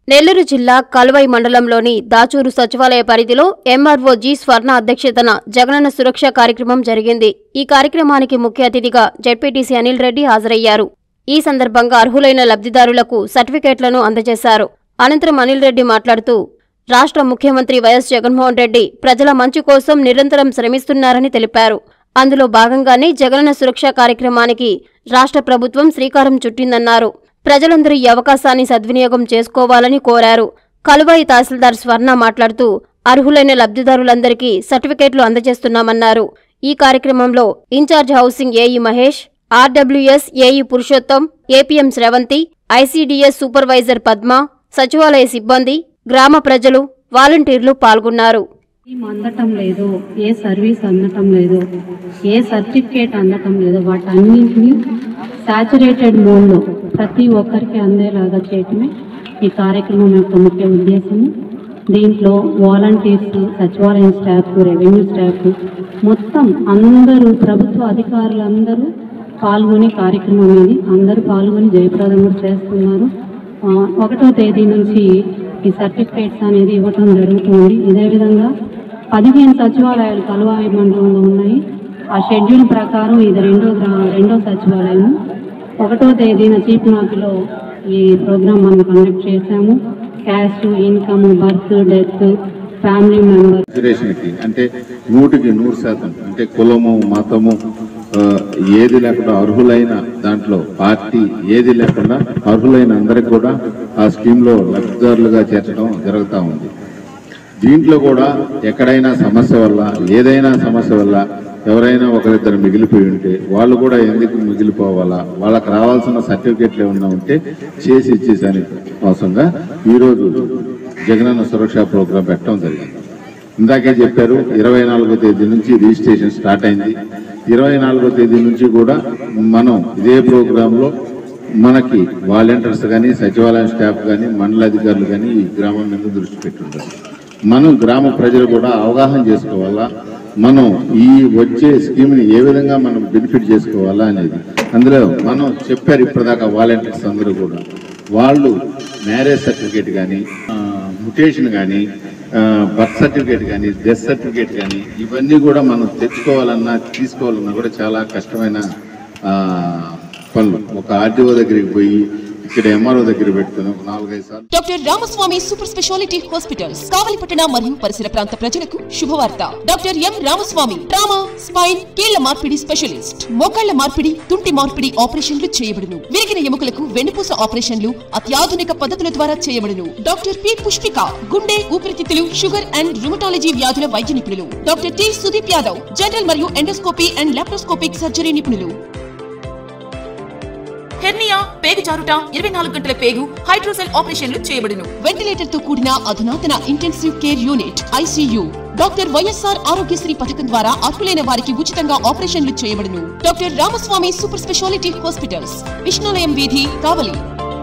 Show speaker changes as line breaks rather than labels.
నెల్లూరు జిల్లా కల్వై మండలంలోని దాచూరు సచివాలయ పరిధిలో ఎంఆర్ఓ జి స్వర్ణ అధ్యక్షతన జగనన్న సురక్ష కార్యక్రమం జరిగింది ఈ కార్యక్రమానికి ముఖ్య అతిథిగా జెడ్పీటీసీ అనిల్ రెడ్డి హాజరయ్యారు ఈ సందర్భంగా అర్హులైన లబ్ధిదారులకు సర్టిఫికేట్లను అందజేశారు అనంతరం అనిల్ రెడ్డి మాట్లాడుతూ రాష్ట్ర ముఖ్యమంత్రి వైఎస్ జగన్మోహన్ రెడ్డి ప్రజల మంచి కోసం నిరంతరం శ్రమిస్తున్నారని తెలిపారు అందులో భాగంగానే జగనన్న సురక్ష కార్యక్రమానికి రాష్ట్ర ప్రభుత్వం శ్రీకారం చుట్టిందన్నారు ప్రజలందరూ ఈ అవకాశాన్ని సద్వినియోగం చేసుకోవాలని కోరారు కలువాయి తహసీల్దార్ స్వర్ణ మాట్లాడుతూ అర్హులైన లబ్ధిదారులందరికీ సర్టిఫికేట్లు అందజేస్తున్నామన్నారు ఈ కార్యక్రమంలో in charge housing AE Mahesh RWS AE Purushottam APM Sravanthi ICDS supervisor Padma సచివాలయ సిబ్బంది గ్రామ ప్రజలు వాలంటీర్లు పాల్గొన్నారు
స్కీమ్ అందటం లేదు ఏ సర్వీస్ అందటం లేదు ఏ సర్టిఫికేట్ అందటం లేదు వాటన్నింటినీ సాచురేటెడ్ మోడ్లో ప్రతి ఒక్కరికి అందేలాగా చేయటమే ఈ కార్యక్రమం యొక్క ముఖ్య ఉద్దేశము దీంట్లో వాలంటీర్స్ సచివాలయం స్టాఫ్ రెవెన్యూ స్టాఫ్ మొత్తం అందరూ ప్రభుత్వ అధికారులందరూ పాల్గొనే కార్యక్రమం ఇది అందరూ పాల్గొని జయప్రదం కూడా చేస్తున్నారు ఆ, ఒకటో తేదీ నుంచి ఈ సర్టిఫికేట్స్ అనేది ఇవ్వటం జరుగుతుంది ఇదే విధంగా పదిహేను సచివాలయాలు కలువాయి మండలంలో ఉన్నాయి ఆ షెడ్యూల్ ప్రకారం ఇది రెండో గ్రా- రెండో సచివాలయం ఒకటో తేదీన చీఫ్ నాకులో ఈ ప్రోగ్రామ్ మనం కండక్ట్ చేశాము caste income birth death family member
రిజర్వేషన్కి అంటే నూటికి నూరు శాతం అంటే కులము మతము ఆ, ఏది లేకుండా అర్హులైన దాంట్లో పార్టీ ఏది లేకుండా అర్హులైన అందరికి కూడా ఆ స్కీమ్ లో లబ్ధిదారులుగా చేర్చడం జరుగుతూ ఉంది దీంట్లో కూడా ఎక్కడైనా సమస్య వల్ల ఏదైనా సమస్య వల్ల ఎవరైనా ఒకరిద్దరు మిగిలిపోయి ఉంటే వాళ్ళు కూడా ఎందుకు మిగిలిపోవాలా వాళ్ళకి రావాల్సిన సర్టిఫికేట్లు ఏమన్నా ఉంటే చేసి ఇచ్చేసాని కోసంగా ఈరోజు జగనన్న సురక్ష ప్రోగ్రాం పెట్టడం జరిగింది ఇందాకే చెప్పారు ఇరవై నాలుగో తేదీ నుంచి రిజిస్ట్రేషన్ స్టార్ట్ అయింది ఇరవై నాలుగో తేదీ నుంచి కూడా మనం ఇదే ప్రోగ్రామ్ లో మనకి వాలంటీర్స్ కానీ సచివాలయం స్టాఫ్ కానీ మండల అధికారులు కానీ ఈ గ్రామం మీద దృష్టి పెట్టుంటారు మనం గ్రామ ప్రజలు కూడా అవగాహన చేసుకోవాలా మనం ఈ వచ్చే స్కీమ్ ని ఏ విధంగా మనం బెనిఫిట్ చేసుకోవాలా అనేది అందులో మనం చెప్పారు ఇప్పటిదాకా వాలంటీర్స్ అందరూ కూడా వాళ్ళు మ్యారేజ్ సర్టిఫికేట్ కానీ ముటేషన్ కానీ బర్త్ సర్టిఫికేట్ కానీ డెత్ సర్టిఫికేట్ కానీ ఇవన్నీ కూడా మనం తెచ్చుకోవాలన్నా తీసుకోవాలన్నా కూడా చాలా కష్టమైన ఆ, పనులు ఒక ఆర్టీఓ దగ్గరికి పోయి ఇక్కడ ఎంఆర్ఓ దగ్గర పెట్టుకుని ఒక నాలుగైదు సార్లు
doctor Ramaswamy super speciality hospitals కావలిపట్టణ మరియు పరిసర ప్రాంత ప్రజలకు శుభవార్త doctor M Ramaswamy trauma spine కీళ్ల మార్పిడి స్పెషలిస్ట్ మోకాళ్ల మార్పిడి తుంటి మార్పిడి ఆపరేషన్లు చేయబడును విరిగిన ఎముకలకు వెన్నుపూస ఆపరేషన్లు అత్యాధునిక పద్ధతుల ద్వారా చేయబడును డాక్టర్ పి పుష్పిక గుండె ఊపిరితిత్తులు షుగర్ అండ్ రుమటాలజీ వ్యాధుల వైద్య నిపుణులు doctor T Sudeep Yadav general మరియు ఎండోస్కోపీ అండ్ లాప్రోస్కోపిక్ సర్జరీ నిపుణులు హెర్నియా పేగు జారుట ఇరవై నాలుగు గంటల పేగు హైడ్రోసెల్ ఆపరేషన్లు చేయబడును వెంటిలేటర్ తో కూడిన అధునాతన intensive care unit ICU doctor YSR Aarogyasri పథకం ద్వారా అర్హులైన వారికి ఉచితంగా ఆపరేషన్లు చేయబడును doctor Ramaswamy super speciality hospitals Vishnulayam వీధి కావలి